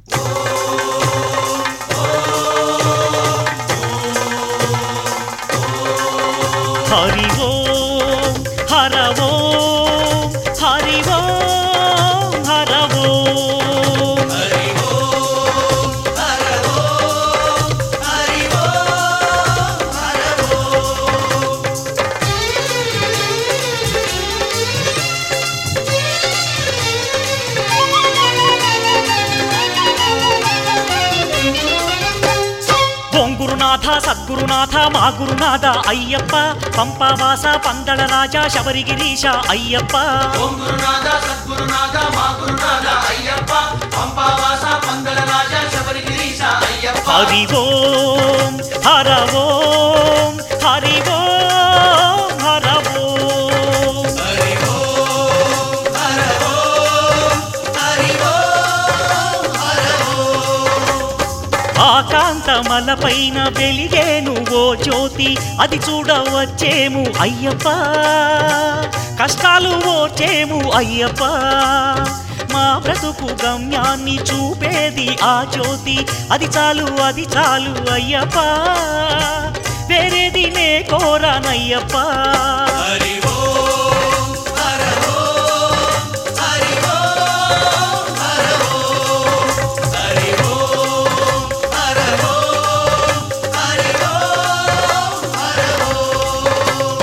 హరి ఓం హర ఓం హరి ఓం హర ఓం ఓం గురునాథ సద్గురునాథ మా గురునాథ అయ్యప్ప పంపావాస పందళ రాజా శబరిగిరీశ అయ్యప్ప ఓం గురునాథ సద్గురునాథ మా గురునాథ అయ్యప్ప పంపావాస పందల రాజా శబరిగిరీశ అయ్యప్ప హరి ఓం హర ఓం హరి ఓం హర ఓం హరి ఓం హర ఓం హరి ఓం హర ఆకాంతమల పైన వెలిగేను ఓ జ్యోతి అది చూడవచ్చేము అయ్యప్ప కష్టాలు ఓచేము అయ్యప్ప మా బ్రతుకు గమ్యాన్ని చూపేది ఆ జ్యోతి అది చాలు అది చాలు అయ్యప్ప వేరేది నే కోరానయ్యప్ప హరి ఓం హర ఓం హరి ఓం హర ఓం హరి ఓం హర ఓం హరి ఓం హర ఓం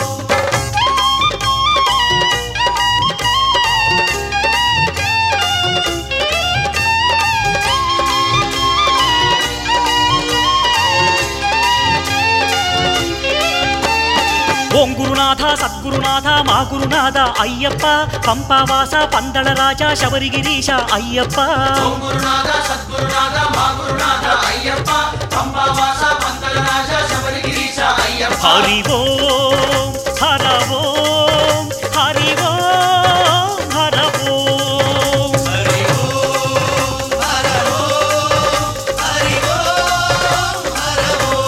ఓం గురునాథ సద్గురునాథ మా గురునాథ అయ్యప్ప పంపావాస పందళ రాజా శబరిగిరీశ అయ్యప్ప ఓం గురునాథ సద్గురునాథ మా గురునాథ అయ్యప్ప పంపావాస పంతల రాజ శబరిగిరీశ అయ్యప్ప హరి ఓం హర ఓం హరి ఓం హర ఓం హరి ఓం హర ఓం హరి ఓం హర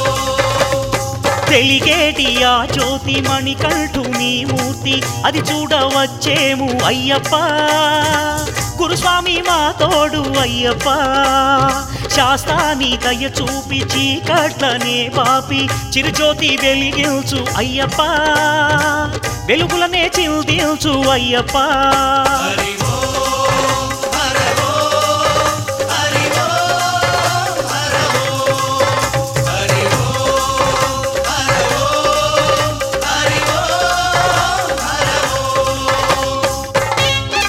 తెలిగేటి ఆ జ్యోతి మణికంఠుని మూర్తి అది చూడవచ్చేము అయ్యప్ప గురుస్వామి మా తోడు అయ్యప్ప శాస్త్రాన్ని దయ చూపి చీకట్లనే పాపి చిరుజ్యోతి వెలిగించు అయ్యప్ప వెలుగులనే చిల్దిల్చు అయ్యప్ప హరి ఓం హర ఓం హరి ఓం హర ఓం హరి ఓం హర ఓం హరి ఓం హర ఓం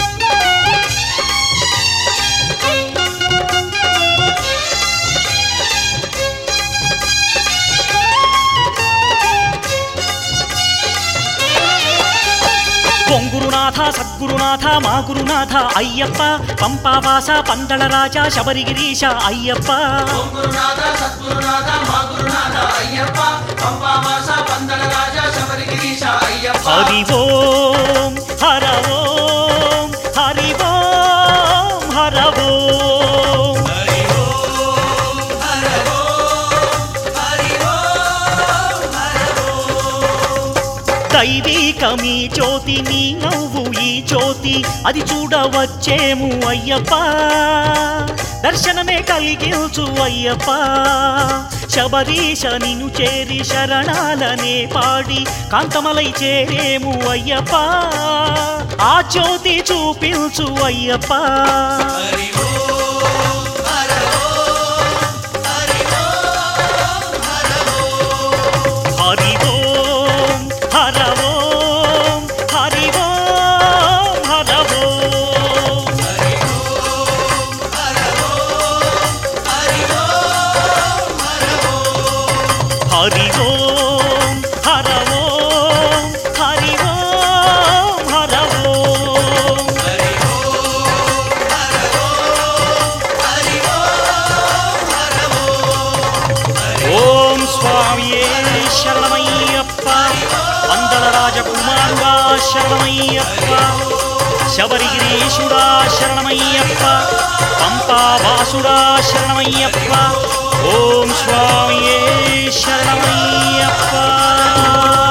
ఓం గురునాథ సద్గురునాథ మా గురునాథ అయ్యప్ప పంపావాస పందళ రాజా శబరిగిరీశ అయ్యప్ప ఓం గురునాథ సద్గురునాథ మా గురునాథ అయ్యప్ప పంపావాస పందల రాజా శబరిగిరీశ అయ్యప్ప హరి ఓం హర ఓం హరి ఓం హర ఓం హరి ఓం హర ఓం హరి ఓం హర ఓం దైవీకమీ జ్యోతి నీ నవ్వు ఈ జ్యోతి అది చూడవచ్చేము అయ్యప్ప దర్శనమే కలిగించు అయ్యప్ప శబరీశ నిన్ను చేరి శరణాలనే పాడి కాంతమలై చేరేము అయ్యప్ప ఆ జ్యోతి చూపించు అయ్యప్ప హరి ఓం హర ఓం హరి ఓం హర ఓం హరి ఓం హర ఓం హరి ఓం హర ఓం హరి ఓం హర ఓం హరి ఓం హర ఓం హరి ఓం హర ఓం హరి ఓం హర ఓం హరి ఓం హర ఓం హరి ఓం హర ఓం ఓం స్వామియే శరణమయ్యప్ప వందల రాజకుమారుడా శరణమయ్యప్ప శబరిగిరీశుడా శరణమయ్యప్ప పంపావాసుడా శరణమయ్యప్ప ఓం స్వామియే శరణమయ్యప్ప